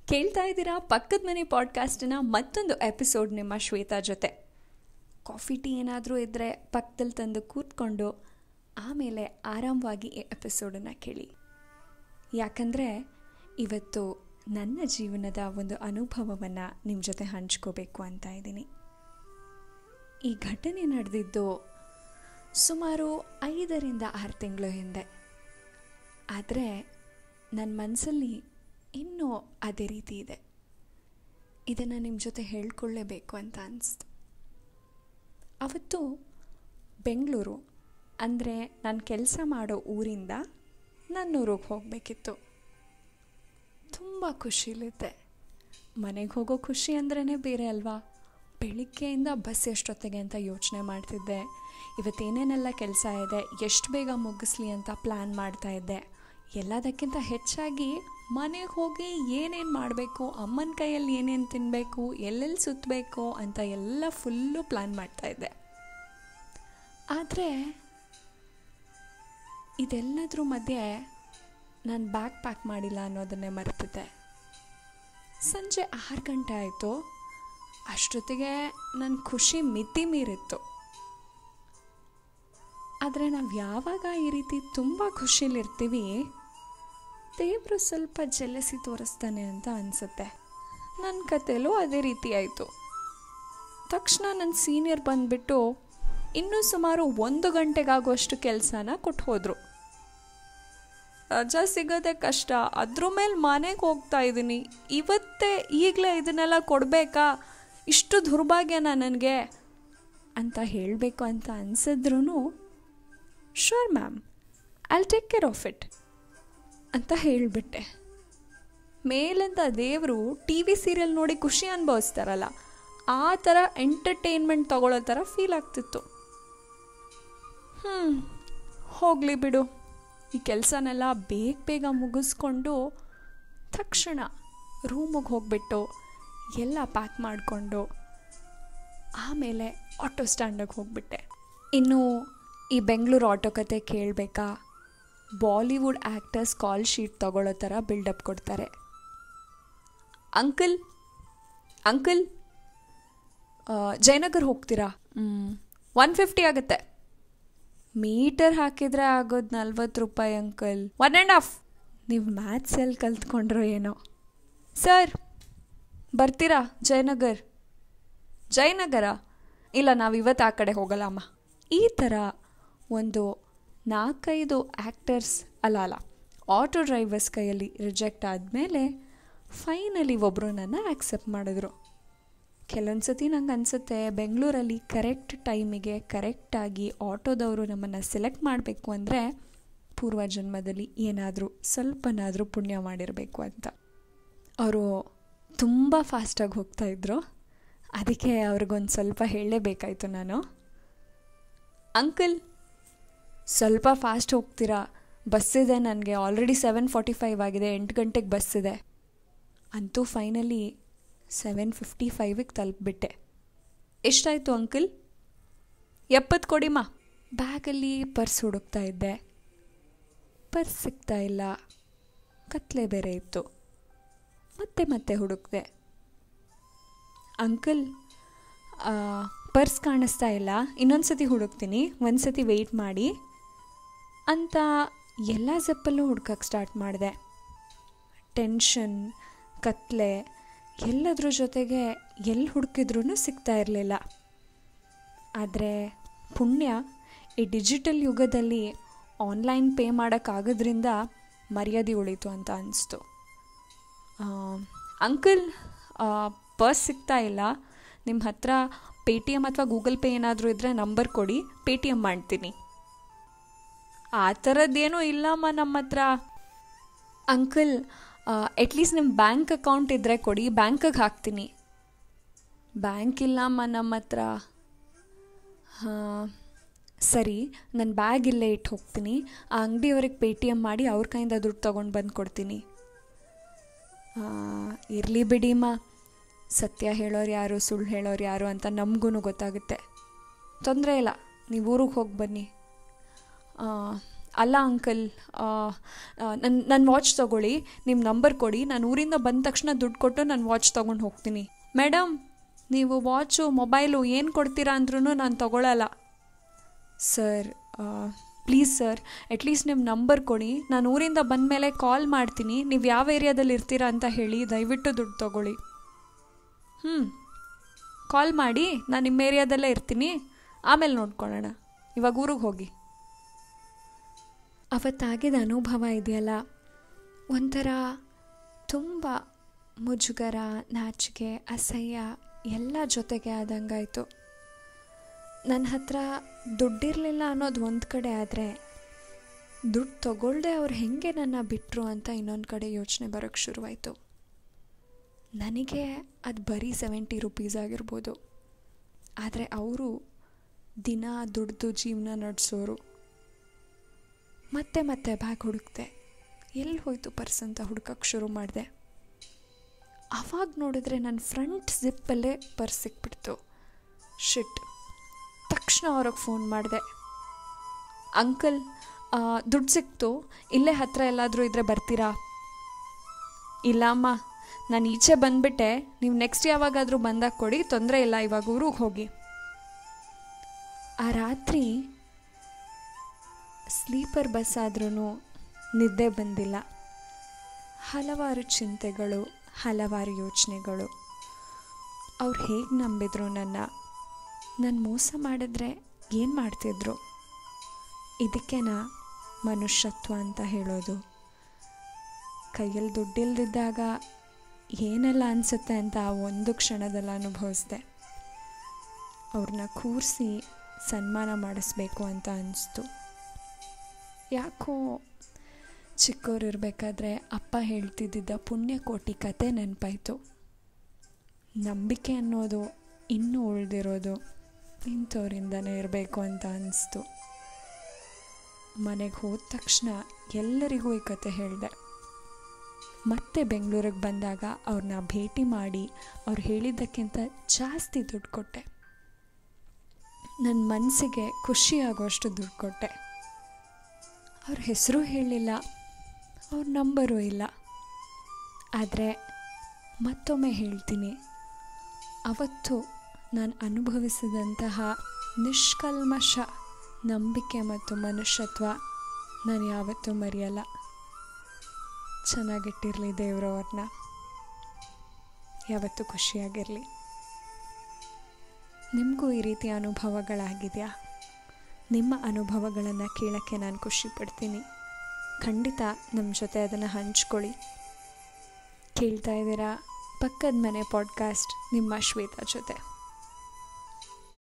ಕೇಳ್ತಾ ಇದ್ದೀರಾ ಪಕ್ಕದ ಮನೆ ಪಾಡ್ಕಾಸ್ಟಿನ ಮತ್ತೊಂದು ಎಪಿಸೋಡ್ ನಿಮ್ಮ ಶ್ವೇತಾ ಜೊತೆ ಕಾಫಿ ಟೀ ಏನಾದರೂ ಇದ್ದರೆ ಪಕ್ಕದಲ್ಲಿ ತಂದು ಕೂತ್ಕೊಂಡು ಆಮೇಲೆ ಆರಾಮವಾಗಿ ಈ ಎಪಿಸೋಡನ್ನು ಕೇಳಿ ಯಾಕಂದರೆ ಇವತ್ತು ನನ್ನ ಜೀವನದ ಒಂದು ಅನುಭವವನ್ನು ನಿಮ್ಮ ಜೊತೆ ಹಂಚ್ಕೋಬೇಕು ಅಂತ ಇದ್ದೀನಿ ಈ ಘಟನೆ ನಡೆದಿದ್ದು ಸುಮಾರು ಐದರಿಂದ ಆರು ತಿಂಗಳು ಹಿಂದೆ ಆದರೆ ನನ್ನ ಮನಸ್ಸಲ್ಲಿ ಇನ್ನೂ ಅದೇ ರೀತಿ ಇದೆ ಇದನ್ನು ನಿಮ್ಮ ಜೊತೆ ಹೇಳ್ಕೊಳ್ಳೇಬೇಕು ಅಂತ ಅನಿಸ್ತು ಅವತ್ತು ಬೆಂಗಳೂರು ಅಂದರೆ ನಾನು ಕೆಲಸ ಮಾಡೋ ಊರಿಂದ ನನ್ನೂರಿಗೆ ಹೋಗಬೇಕಿತ್ತು ತುಂಬ ಖುಷಿಲಿದ್ದೆ ಮನೆಗೆ ಹೋಗೋ ಖುಷಿ ಅಂದ್ರೇ ಬೇರೆ ಅಲ್ವಾ ಬೆಳಿಗ್ಗೆಯಿಂದ ಬಸ್ ಎಷ್ಟೊತ್ತಿಗೆ ಅಂತ ಯೋಚನೆ ಮಾಡ್ತಿದ್ದೆ ಇವತ್ತೇನೇನೆಲ್ಲ ಕೆಲಸ ಇದೆ ಎಷ್ಟು ಬೇಗ ಮುಗಿಸ್ಲಿ ಅಂತ ಪ್ಲ್ಯಾನ್ ಮಾಡ್ತಾ ಇದ್ದೆ ಎಲ್ಲದಕ್ಕಿಂತ ಹೆಚ್ಚಾಗಿ ಮನೆಗೆ ಹೋಗಿ ಏನೇನು ಮಾಡಬೇಕು ಅಮ್ಮನ ಕೈಯಲ್ಲಿ ಏನೇನು ತಿನ್ನಬೇಕು ಎಲ್ಲೆಲ್ಲಿ ಸುತ್ತಬೇಕು ಅಂತ ಎಲ್ಲ ಫುಲ್ಲು ಪ್ಲ್ಯಾನ್ ಮಾಡ್ತಾಯಿದ್ದೆ ಆದರೆ ಇದೆಲ್ಲದ್ರ ಮಧ್ಯೆ ನಾನು ಬ್ಯಾಗ್ ಪ್ಯಾಕ್ ಮಾಡಿಲ್ಲ ಅನ್ನೋದನ್ನೇ ಮರೆತಿದ್ದೆ ಸಂಜೆ ಆರು ಗಂಟೆ ಆಯಿತು ಅಷ್ಟೊತ್ತಿಗೆ ನನ್ನ ಖುಷಿ ಮಿತಿ ಮೀರಿತ್ತು ಆದರೆ ನಾವು ಯಾವಾಗ ಈ ರೀತಿ ತುಂಬ ಖುಷಿಲಿರ್ತೀವಿ ದೇವರು ಸ್ವಲ್ಪ ಜಲಸಿ ತೋರಿಸ್ತಾನೆ ಅಂತ ಅನಿಸುತ್ತೆ ನನ್ನ ಕಥೆಲೂ ಅದೇ ರೀತಿ ಆಯಿತು ತಕ್ಷಣ ನನ್ನ ಸೀನಿಯರ್ ಬಂದುಬಿಟ್ಟು ಇನ್ನೂ ಸುಮಾರು ಒಂದು ಗಂಟೆಗಾಗುವಷ್ಟು ಕೆಲಸನ ಕೊಟ್ಟು ಹೋದರು ರಜಾ ಸಿಗೋದೇ ಕಷ್ಟ ಅದ್ರ ಮೇಲೆ ಮನೆಗೆ ಹೋಗ್ತಾ ಇದ್ದೀನಿ ಇವತ್ತೇ ಈಗಲೇ ಇದನ್ನೆಲ್ಲ ಕೊಡಬೇಕಾ ಇಷ್ಟು ದುರ್ಭಾಗ್ಯನ ನನಗೆ ಅಂತ ಹೇಳಬೇಕು ಅಂತ ಅನಿಸಿದ್ರೂ sure ma'am I'll take care of it ಅಂತ ಹೇಳಿಬಿಟ್ಟೆ ಮೇಲಂತ ದೇವರು ಟಿ ವಿ ಸೀರಿಯಲ್ ನೋಡಿ ಖುಷಿ ಅನುಭವಿಸ್ತಾರಲ್ಲ ಆ ಥರ ಎಂಟರ್ಟೈನ್ಮೆಂಟ್ ತಗೊಳ್ಳೋ ಥರ ಫೀಲ್ ಆಗ್ತಿತ್ತು ಹ್ಞೂ ಹೋಗಲಿ ಬಿಡು ಈ ಕೆಲಸನೆಲ್ಲ ಬೇಗ ಬೇಗ ಮುಗಿಸ್ಕೊಂಡು ತಕ್ಷಣ ರೂಮಿಗೆ ಹೋಗ್ಬಿಟ್ಟು ಎಲ್ಲ ಪ್ಯಾಕ್ ಮಾಡಿಕೊಂಡು ಆಮೇಲೆ ಆಟೋ ಸ್ಟ್ಯಾಂಡಿಗೆ ಹೋಗ್ಬಿಟ್ಟೆ ಇನ್ನು ಈ ಬೆಂಗಳೂರು ಆಟೋ ಕತೆ ಕೇಳಬೇಕಾ ಬಾಲಿವುಡ್ ಆ್ಯಕ್ಟರ್ಸ್ ಕಾಲ್ ಶೀಟ್ ತಗೊಳ್ಳೋ ಥರ ಬಿಲ್ಡಪ್ ಕೊಡ್ತಾರೆ ಅಂಕಲ್ ಅಂಕಲ್ ಜಯನಗರ್ ಹೋಗ್ತೀರಾ ಒನ್ ಫಿಫ್ಟಿ ಆಗುತ್ತೆ ಮೀಟರ್ ಹಾಕಿದರೆ ಆಗೋದು ನಲ್ವತ್ತು ರೂಪಾಯಿ ಅಂಕಲ್ ಒನ್ ಆ್ಯಂಡ್ ಹಾಫ್ ನೀವು ಮ್ಯಾಥ್ಸ್ ಎಲ್ಲಿ ಕಲ್ತ್ಕೊಂಡ್ರೋ ಏನೋ ಸರ್ ಬರ್ತೀರಾ ಜಯನಗರ್ ಜಯನಗರ ಇಲ್ಲ ನಾವು ಇವತ್ತು ಆ ಕಡೆ ಹೋಗಲ್ಲ ಅಮ್ಮ ಈ ಥರ ಒಂದು ನಾಲ್ಕೈದು ಆ್ಯಕ್ಟರ್ಸ್ ಅಲ್ಲ ಅಲ್ಲ ಆಟೋ ಡ್ರೈವರ್ಸ್ ಕೈಯಲ್ಲಿ ರಿಜೆಕ್ಟ್ ಆದಮೇಲೆ ಫೈನಲಿ ಒಬ್ಬರು ನನ್ನ ಆ್ಯಕ್ಸೆಪ್ಟ್ ಮಾಡಿದ್ರು ಕೆಲವೊಂದು ಸತಿ ನಂಗೆ ಅನಿಸುತ್ತೆ ಬೆಂಗಳೂರಲ್ಲಿ ಕರೆಕ್ಟ್ ಟೈಮಿಗೆ ಕರೆಕ್ಟಾಗಿ ಆಟೋದವರು ನಮ್ಮನ್ನು ಸೆಲೆಕ್ಟ್ ಮಾಡಬೇಕು ಅಂದರೆ ಪೂರ್ವ ಜನ್ಮದಲ್ಲಿ ಏನಾದರೂ ಸ್ವಲ್ಪನಾದರೂ ಪುಣ್ಯ ಮಾಡಿರಬೇಕು ಅಂತ ಅವರು ತುಂಬ ಫಾಸ್ಟಾಗಿ ಹೋಗ್ತಾಯಿದ್ರು ಅದಕ್ಕೆ ಅವ್ರಿಗೊಂದು ಸ್ವಲ್ಪ ಹೇಳಲೇಬೇಕಾಯ್ತು ನಾನು ಅಂಕಲ್ ಸ್ವಲ್ಪ ಫಾಸ್ಟ್ ಹೋಗ್ತೀರಾ ಬಸ್ಸಿದೆ ನನಗೆ ಆಲ್ರೆಡಿ ಸೆವೆನ್ ಫಾರ್ಟಿ ಫೈವ್ ಆಗಿದೆ ಎಂಟು ಗಂಟೆಗೆ ಬಸ್ಸಿದೆ ಅಂತೂ ಫೈನಲಿ ಸೆವೆನ್ ಫಿಫ್ಟಿ ಫೈವಿಗೆ ತಲುಪಿಬಿಟ್ಟೆ ಎಷ್ಟಾಯಿತು ಅಂಕಲ್ ಎಪ್ಪತ್ತು ಕೊಡಿಮಾ ಬ್ಯಾಗಲ್ಲಿ ಪರ್ಸ್ ಹುಡುಕ್ತಾ ಇದ್ದೆ ಪರ್ಸ್ ಸಿಗ್ತಾ ಇಲ್ಲ ಕತ್ಲೆ ಬೇರೆ ಇತ್ತು ಮತ್ತೆ ಮತ್ತೆ ಹುಡುಕ್ದೆ ಅಂಕಲ್ ಪರ್ಸ್ ಕಾಣಿಸ್ತಾ ಇಲ್ಲ ಇನ್ನೊಂದು ಸತಿ ಹುಡುಕ್ತೀನಿ ಒಂದು ಸತಿ ವೆಯ್ಟ್ ಮಾಡಿ ಅಂತ ಎಲ್ಲ ಜಪ್ಪಲ್ಲೂ ಹುಡ್ಕಕ್ಕೆ ಸ್ಟಾರ್ಟ್ ಮಾಡಿದೆ ಟೆನ್ಷನ್ ಕತ್ಲೆ ಎಲ್ಲದ್ರ ಜೊತೆಗೆ ಎಲ್ಲಿ ಹುಡುಕಿದ್ರೂ ಸಿಗ್ತಾ ಇರಲಿಲ್ಲ ಆದರೆ ಪುಣ್ಯ ಈ ಡಿಜಿಟಲ್ ಯುಗದಲ್ಲಿ ಆನ್ಲೈನ್ ಪೇ ಮಾಡೋಕ್ಕಾಗೋದ್ರಿಂದ ಮರ್ಯಾದೆ ಉಳೀತು ಅಂತ ಅನಿಸ್ತು ಅಂಕಲ್ ಪರ್ಸ್ ಸಿಗ್ತಾ ಇಲ್ಲ ನಿಮ್ಮ ಹತ್ರ ಪೇ ಟಿ ಎಮ್ ಅಥವಾ ಗೂಗಲ್ ಪೇ ಏನಾದರೂ ಇದ್ದರೆ ನಂಬರ್ ಕೊಡಿ ಪೇ ಟಿ ಎಮ್ ಮಾಡ್ತೀನಿ ಆ ಥರದ್ದೇನೂ ಇಲ್ಲಮ್ಮ ನಮ್ಮ ಹತ್ರ ಅಂಕಲ್ ಅಟ್ಲೀಸ್ಟ್ ನಿಮ್ಮ ಬ್ಯಾಂಕ್ ಅಕೌಂಟ್ ಇದ್ದರೆ ಕೊಡಿ ಬ್ಯಾಂಕಿಗೆ ಹಾಕ್ತೀನಿ ಬ್ಯಾಂಕ್ ಇಲ್ಲಮ್ಮ ನಮ್ಮ ಹತ್ರ ಹಾಂ ಸರಿ ನನ್ನ ಬ್ಯಾಗ್ ಇಲ್ಲೇ ಇಟ್ಟು ಹೋಗ್ತೀನಿ ಆ ಅಂಗಡಿಯವ್ರಿಗೆ ಪೇ ಟಿ ಎಮ್ ಮಾಡಿ ಅವ್ರ ಕೈಯಿಂದ ದುಡ್ಡು ತೊಗೊಂಡು ಬಂದು ಕೊಡ್ತೀನಿ ಇರಲಿ ಬಿಡಿಮ್ಮ ಸತ್ಯ ಹೇಳೋರು ಯಾರು ಸುಳ್ಳು ಹೇಳೋರು ಯಾರು ಅಂತ ನಮಗೂ ಗೊತ್ತಾಗುತ್ತೆ ತೊಂದರೆ ಇಲ್ಲ ನೀವು ಊರಿಗೆ ಹೋಗಿ ಬನ್ನಿ ಅಲ್ಲ ಅಂಕಲ್ ನನ್ನ ನನ್ನ ವಾಚ್ ತೊಗೊಳ್ಳಿ ನಿಮ್ಮ ನಂಬರ್ ಕೊಡಿ ನಾನು ಊರಿಂದ ಬಂದ ತಕ್ಷಣ ದುಡ್ಡು ಕೊಟ್ಟು ನಾನು ವಾಚ್ ತೊಗೊಂಡು ಹೋಗ್ತೀನಿ ಮೇಡಮ್ ನೀವು ವಾಚು ಮೊಬೈಲು ಏನು ಕೊಡ್ತೀರಾ ಅಂದ್ರೂ ನಾನು ತೊಗೊಳಲ್ಲ ಸರ್ ಪ್ಲೀಸ್ ಸರ್ ಅಟ್ಲೀಸ್ಟ್ ನಿಮ್ಮ ನಂಬರ್ ಕೊಡಿ ನಾನು ಊರಿಂದ ಬಂದ ಮೇಲೆ ಕಾಲ್ ಮಾಡ್ತೀನಿ ನೀವು ಯಾವ ಏರಿಯಾದಲ್ಲಿ ಇರ್ತೀರಾ ಅಂತ ಹೇಳಿ ದಯವಿಟ್ಟು ದುಡ್ಡು ತೊಗೊಳ್ಳಿ ಹ್ಞೂ ಕಾಲ್ ಮಾಡಿ ನಾನು ನಿಮ್ಮ ಏರಿಯಾದಲ್ಲೇ ಇರ್ತೀನಿ ಆಮೇಲೆ ನೋಡ್ಕೊಳ್ಳೋಣ ಇವಾಗ ಊರಿಗೆ ಹೋಗಿ ಅವತ್ತಾಗಿದ ಅನುಭವ ಇದೆಯಲ್ಲ ಒಂಥರ ತುಂಬ ಮುಜುಗರ ನಾಚಿಕೆ ಅಸಹ್ಯ ಎಲ್ಲ ಜೊತೆಗೆ ಆದಂಗಾಯಿತು ನನ್ನ ಹತ್ರ ದುಡ್ಡಿರಲಿಲ್ಲ ಅನ್ನೋದು ಒಂದು ಕಡೆ ಆದರೆ ದುಡ್ಡು ತಗೊಳ್ದೆ ಅವ್ರು ಹೇಗೆ ನನ್ನ ಬಿಟ್ಟರು ಅಂತ ಇನ್ನೊಂದು ಕಡೆ ಯೋಚನೆ ಬರೋಕ್ಕೆ ಶುರುವಾಯಿತು ನನಗೆ ಅದು ಬರೀ ಸೆವೆಂಟಿ ರುಪೀಸ್ ಆಗಿರ್ಬೋದು ಆದರೆ ಅವರು ದಿನ ದುಡ್ದು ಜೀವನ ನಡೆಸೋರು ಮತ್ತೆ ಮತ್ತೆ ಬ್ಯಾಗ್ ಹುಡುಕ್ದೆ ಎಲ್ಲಿ ಹೋಯ್ತು ಪರ್ಸ್ ಅಂತ ಹುಡ್ಕಕ್ಕೆ ಶುರು ಮಾಡಿದೆ ಆವಾಗ ನೋಡಿದ್ರೆ ನನ್ನ ಫ್ರಂಟ್ ಜಿಪ್ಪಲ್ಲೇ ಪರ್ಸ್ ಸಿಕ್ಬಿಡ್ತು ಶಿಟ್ ತಕ್ಷಣ ಅವ್ರಿಗೆ ಫೋನ್ ಮಾಡಿದೆ ಅಂಕಲ್ ದುಡ್ಡು ಸಿಕ್ತು ಇಲ್ಲೇ ಹತ್ತಿರ ಎಲ್ಲಾದರೂ ಇದ್ದರೆ ಬರ್ತೀರಾ ಇಲ್ಲ ಅಮ್ಮ ನಾನು ಈಚೆ ಬಂದುಬಿಟ್ಟೆ ನೀವು ನೆಕ್ಸ್ಟ್ ಯಾವಾಗಾದರೂ ಬಂದಾಗ ಕೊಡಿ ತೊಂದರೆ ಇಲ್ಲ ಇವಾಗ ಊರಿಗೆ ಹೋಗಿ ಆ ರಾತ್ರಿ ಸ್ಲೀಪರ್ ಬಸ್ ಆದ್ರೂ ನಿದ್ದೆ ಬಂದಿಲ್ಲ ಹಲವಾರು ಚಿಂತೆಗಳು ಹಲವಾರು ಯೋಚನೆಗಳು ಅವ್ರು ಹೇಗೆ ನಂಬಿದ್ರು ನನ್ನ ನಾನು ಮೋಸ ಮಾಡಿದ್ರೆ ಏನು ಮಾಡ್ತಿದ್ರು ಇದಕ್ಕೇನ ಮನುಷ್ಯತ್ವ ಅಂತ ಹೇಳೋದು ಕೈಯಲ್ಲಿ ದುಡ್ಡಿಲ್ದಿದ್ದಾಗ ಏನೆಲ್ಲ ಅನಿಸುತ್ತೆ ಅಂತ ಆ ಒಂದು ಕ್ಷಣದಲ್ಲಿ ಅನುಭವಿಸ್ದೆ ಅವ್ರನ್ನ ಕೂರಿಸಿ ಸನ್ಮಾನ ಮಾಡಿಸ್ಬೇಕು ಅಂತ ಅನಿಸ್ತು ಯಾಕೋ ಚಿಕ್ಕವರಿರ್ಬೇಕಾದ್ರೆ ಅಪ್ಪ ಹೇಳ್ತಿದ್ದಿದ್ದ ಪುಣ್ಯಕೋಟಿ ಕತೆ ನೆನಪಾಯಿತು ನಂಬಿಕೆ ಅನ್ನೋದು ಇನ್ನೂ ಉಳಿದಿರೋದು ಇಂಥವ್ರಿಂದನೇ ಇರಬೇಕು ಅಂತ ಅನಿಸ್ತು ಮನೆಗೆ ಹೋದ ತಕ್ಷಣ ಎಲ್ಲರಿಗೂ ಈ ಕತೆ ಹೇಳಿದೆ ಮತ್ತೆ ಬೆಂಗಳೂರಿಗೆ ಬಂದಾಗ ಅವ್ರನ್ನ ಭೇಟಿ ಮಾಡಿ ಅವ್ರು ಹೇಳಿದ್ದಕ್ಕಿಂತ ಜಾಸ್ತಿ ದುಡ್ಡು ಕೊಟ್ಟೆ ನನ್ನ ಮನಸ್ಸಿಗೆ ಖುಷಿಯಾಗುವಷ್ಟು ದುಡ್ಡು ಕೊಟ್ಟೆ ಅವ್ರ ಹೆಸರು ಹೇಳಲಿಲ್ಲ ಅವ್ರ ನಂಬರೂ ಇಲ್ಲ ಆದರೆ ಮತ್ತೊಮ್ಮೆ ಹೇಳ್ತೀನಿ ಅವತ್ತು ನಾನು ಅನುಭವಿಸಿದಂತಹ ನಿಷ್ಕಲ್ಮಶ ನಂಬಿಕೆ ಮತ್ತು ಮನುಷ್ಯತ್ವ ನಾನು ಯಾವತ್ತೂ ಮರೆಯಲ್ಲ ಚೆನ್ನಾಗಿಟ್ಟಿರಲಿ ದೇವರು ಅವ್ರನ್ನ ಯಾವತ್ತೂ ಖುಷಿಯಾಗಿರಲಿ ನಿಮಗೂ ಈ ರೀತಿಯ ಅನುಭವಗಳಾಗಿದೆಯಾ ನಿಮ್ಮ ಅನುಭವಗಳನ್ನು ಕೇಳೋಕ್ಕೆ ನಾನು ಖುಷಿ ಪಡ್ತೀನಿ ಖಂಡಿತ ನಮ್ಮ ಜೊತೆ ಅದನ್ನು ಹಂಚ್ಕೊಳ್ಳಿ ಕೇಳ್ತಾ ಇದ್ದೀರಾ ಪಕ್ಕದ ಮನೆ ಪಾಡ್ಕಾಸ್ಟ್ ನಿಮ್ಮ ಶ್ವೇತಾ ಜೊತೆ